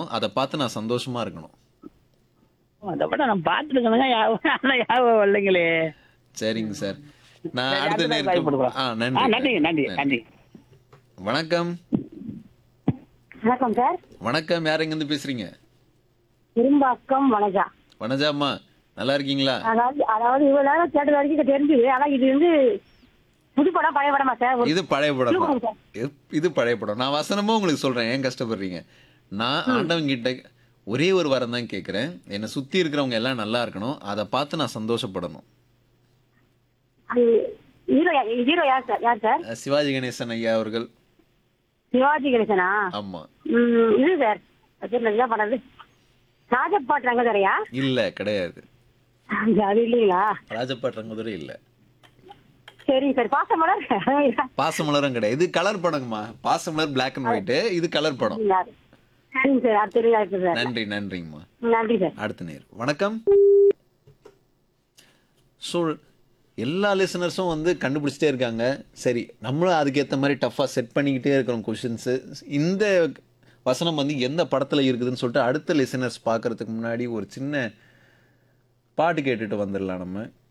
அதை பார்த்து நான் சந்தோஷமா இருக்கணும் அதை படம் நான் பார்த்துருக்கேனுங்க யாரும் யாரும் வரலைங்களே சரிங்க சார் நான் சரி, அடுத்த அடுத்த நேருக்கு வாய்ப்பு கொடுக்கலாம். ஆ ஆ, நன்றி நன்றிங்க நன்றி நன்றி வணக்கம் வணக்கம் சார் வணக்கம் யார் எங்கேருந்து பேசுறீங்க திரும்பாக்கம் வனஜா வனஜாம்மா நல்லா இருக்கீங்களா அதாவது அதாவது இவ்வளவு நேரம் கேட்டது வரைக்கும் தெரிஞ்சுது ஆனா இது வந்து புது படம் பழைய படமா சார் ஒரு இது பழைய படம் சொல்லுங்க சார். இது பழைய படம் நான் வசனமும் உங்களுக்கு சொல்றேன் ஏன் கஷ்டப்படுறீங்க நான் ஆண்டவன் கிட்ட ஒரே ஒரு வரம் தான் கேட்குறேன் என்னை சுத்தி இருக்கிறவங்க எல்லாம் நல்லா இருக்கணும் அதை பார்த்து நான் சந்தோஷப்படணும் அது ஹீரோ யா- ஹீரோ யார் சார் யார் சார் அஹ் சிவாஜி கணேசன் ஐயா அவர்கள் சிவாஜி கணேசனா ஆமா ம், இது சார் அது என்ன படம் ராஜபாட் ரங்கதரையா இல்ல கிடையாது அது இல்லைங்களா ராஜபாட் ரங்கதுரை இல்ல சரிங்க சார் பாசமலர் பாசமலரும் கிடையாது இது கலர் படங்கம்மா பாசமலர் பிளாக் அண்ட் ஒயிட் இது கலர் படம் சரிங்க சார் அது தெரியுதா இருக்கு சார் நன்றி நன்றிங்கம்மா நன்றி சார் அடுத்த நேர் வணக்கம் ஸோ எல்லா லிசனர்ஸும் வந்து கண்டுபிடிச்சிட்டே இருக்காங்க சரி நம்மளும் அதுக்கேற்ற மாதிரி டஃப்பாக செட் பண்ணிக்கிட்டே இருக்கிறோம் கொஷின்ஸு இந்த வசனம் வந்து எந்த படத்தில் இருக்குதுன்னு சொல்லிட்டு அடுத்த லிசனர்ஸ் பார்க்கறதுக்கு முன்னாடி ஒரு சின்ன பாட்டு கேட்டுட்டு வந்துடலாம் நம்ம